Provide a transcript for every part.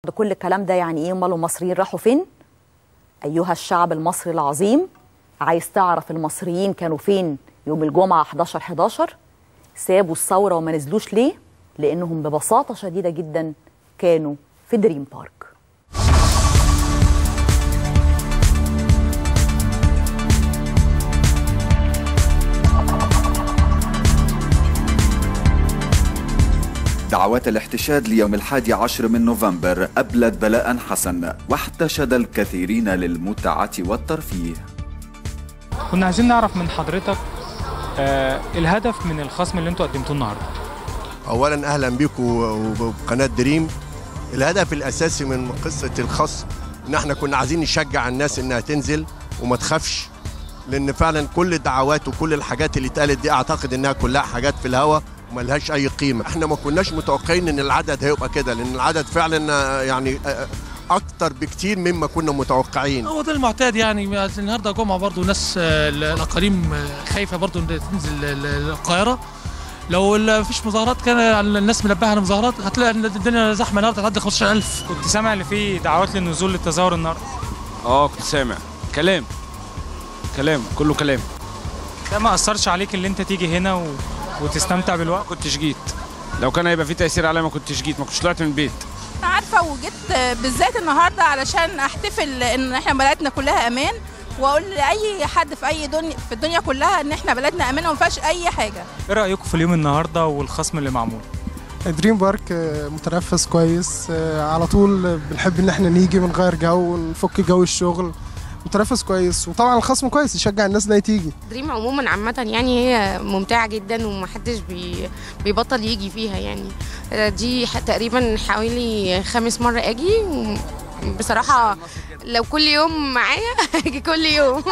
ده كل الكلام ده يعني ايه امال المصريين راحوا فين ايها الشعب المصري العظيم عايز تعرف المصريين كانوا فين يوم الجمعه 11 11 سابوا الثوره وما نزلوش ليه لانهم ببساطه شديده جدا كانوا في دريم بارك دعوات الاحتشاد ليوم الحادي عشر من نوفمبر أبلت بلاء حسن واحتشد الكثيرين للمتعة والترفيه كنا عايزين نعرف من حضرتك آه الهدف من الخصم اللي انتوا قدمتوه النهارده اولا اهلا بكم وبقناه دريم الهدف الاساسي من قصه الخصم ان احنا كنا عايزين نشجع الناس انها تنزل وما تخافش لان فعلا كل الدعوات وكل الحاجات اللي اتقالت دي اعتقد انها كلها حاجات في الهوا وملهاش اي قيمه احنا ما كناش متوقعين ان العدد هيبقى كده لان العدد فعلا آه، يعني آه، اكتر بكتير مما كنا متوقعين هو ده المعتاد يعني النهارده جمعه برضو ناس آه، الاقاليم آه، خايفه برضو ان تنزل ال- ال- القاهره لو ال- مفيش مظاهرات كان الناس منبهه على المظاهرات هتلاقي إن الدنيا زحمه النهارده تعدي 15000 كنت سامع ان في دعوات للنزول للتظاهر النهارده اه كنت سامع كلام كلام كله كلام ده ما اثرش عليك اللي انت تيجي هنا و... وتستمتع بالوقت ما كنتش جيت لو كان هيبقى في تاثير عليا ما كنتش جيت ما كنتش طلعت من البيت انا عارفه وجيت بالذات النهارده علشان احتفل ان احنا بلدنا كلها امان واقول لاي حد في اي دنيا في الدنيا كلها ان احنا بلدنا امان وما فيهاش اي حاجه ايه رايكم في اليوم النهارده والخصم اللي معمول دريم بارك آه، متنفس كويس آه، على طول بنحب ان احنا نيجي ونغير جو ونفك جو الشغل متنفس كويس وطبعا الخصم كويس يشجع الناس انها تيجي دريم عموما عامة يعني هي ممتعة جدا ومحدش بي بيبطل يجي فيها يعني دي ح- تقريبا حوالي خامس مرة اجي و- بصراحة لو كل يوم معايا اجي كل يوم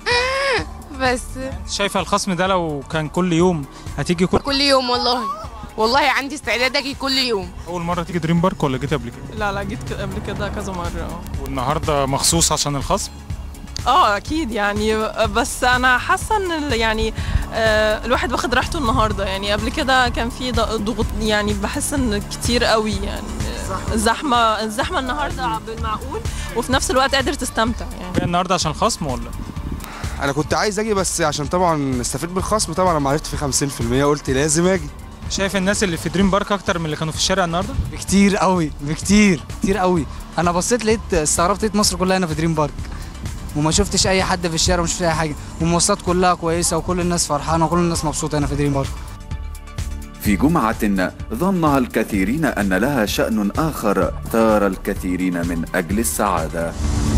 بس شايفه الخصم ده لو كان كل يوم هتيجي كل كل يوم والله والله عندي استعداد اجي كل يوم اول مره تيجي دريم بارك ولا جيت قبل كده لا لا جيت ك- قبل كده كذا مرة اه والنهارده مخصوص عشان الخصم اه اكيد يعني بس انا حاسة ان ال- يعني آه، الواحد واخد راحته النهاردة يعني قبل كده كان في ض- ضغوط يعني بحس ان كتير قوي يعني الزحمة الزحمة النهاردة بالمعقول وفي نفس الوقت قادر تستمتع يعني جاي النهارده عشان الخصم ولا انا كنت عايز اجي بس عشان طبعا استفيد بالخصم طبعا لما عرفت في 50% قلت لازم اجي شايف الناس اللي في دريم بارك اكتر من اللي كانوا في الشارع النهارده بكتير قوي بكتير كتير قوي انا بصيت لقيت استغربت لقيت مصر كلها هنا في دريم بارك وما شفتش اي حد في الشارع ومش شفت اي حاجه والمواصلات كلها كويسه وكل الناس فرحانه وكل الناس مبسوطه هنا في دريم بارك في جمعة ظنها الكثيرين أن لها شأن آخر ثار الكثيرين من أجل السعادة